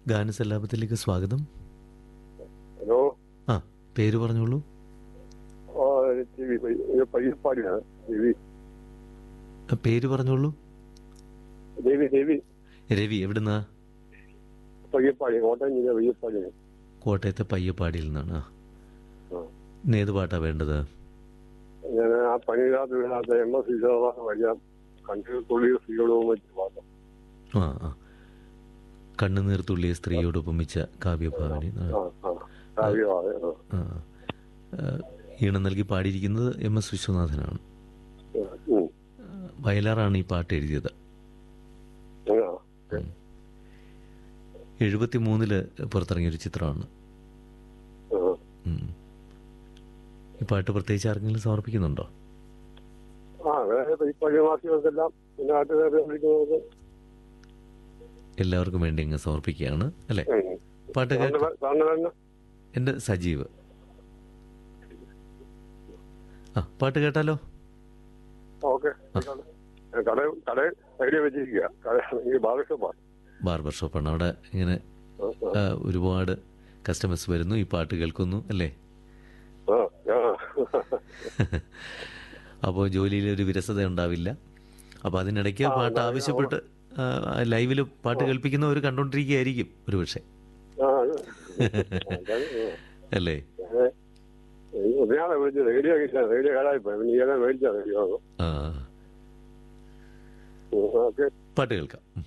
ഗാനസല്ലാപത്തിലേക്ക് സ്വാഗതം ഹലോ ആ പേര് പറഞ്ഞോളൂ ആ ടി വി ഇത് പയ്യപ്പാടിയാണ് ദേവി ആ, പേര് പറഞ്ഞോളൂ ദേവി ദേവി രവി എവിടുന്നാ പയ്യപ്പാടി കോട്ടയം ജില്ല പയ്യപ്പാടിയാണ് കോട്ടയത്തെ പയ്യപ്പാടിയിൽ നിന്നാണ് ആ ആ. ഇന്ന് ഏത് പാട്ടാ വേണ്ടത് ഞാൻ ആ പണിയില്ലാത്ത വീടാത്ത എം എസ് വിശ്വാസ വഴിയാം കണ്ടു തുള്ളിയ സ്ത്രീയോടവും വെച്ച് പാട്ടം ആ ആ കണ്ണുനീർ തുള്ളിയ സ്ത്രീയോട് ഉപമിച്ച കാവ്യഭാവനി ആ, ആ ആ കാവ്യമാണ് ആ. ആ. ആ, ഈണം നൽകി പാടിയിരിക്കുന്നത് എം എസ് വിശ്വനാഥനാണ് ഉം. ആ, വയലാറാണ് ഈ പാട്ട് എഴുതിയത് ആ. എഴുപത്തി മൂന്നില് പുറത്തിറങ്ങിയൊരു ചിത്രമാണ് ആ. ഉം. ഈ പാട്ട് പ്രത്യേകിച്ച് ആർക്കെങ്കിലും സമർപ്പിക്കുന്നുണ്ടോ ആ വേറെ ഈ പഴയവാസികൾക്കെല്ലാം പിന്നെ നാട്ടുകാരെ വിളിക്കുന്നവർക്ക് എല്ലാവർക്കും വേണ്ടി അങ്ങ് സമർപ്പിക്കുകയാണ് അല്ലേ ഉം. പാട്ട് സാറിന് കേൾക്കാം വേ- സാറിന് വേണ്ട എൻ്റെ സജീവ് ആ പാട്ട് കേട്ടാലോ ഓക്കെ കട കട ഐഡിയ വെച്ചിരിക്കുക കട ഈ ബാലകൃഷ്ണ ബാർബർ ഷോപ്പാണ് അവിടെ ഇങ്ങനെ ആ, ഒരുപാട് കസ്റ്റമേഴ്സ് വരുന്നു ഈ പാട്ട് കേൾക്കുന്നു അല്ലേ ആ ആ അപ്പോൾ ജോലിയിൽ ഒരു വിരസത ഉണ്ടാവില്ല അപ്പോൾ അതിനിടയ്ക്ക് ആ, പാട്ട് ഞാൻ- ആവശ്യപ്പെട്ട് ലൈവിൽ പാട്ട് കേൾപ്പിക്കുന്നവർ കണ്ടുകൊണ്ടിരിക്കുകയായിരിക്കും ഒരു പക്ഷേ ആ അതാണ്, അല്ലേ ആ. ഒരാളെ വിളിച്ച് റേഡിയോ കിട്ടാ റേഡിയോ കേടായിപ്പോ നീ ഏതാ മേടിച്ചാ റേഡിയോ ആ ഓക്കെ പാട്ട് കേൾക്കാം ഉം.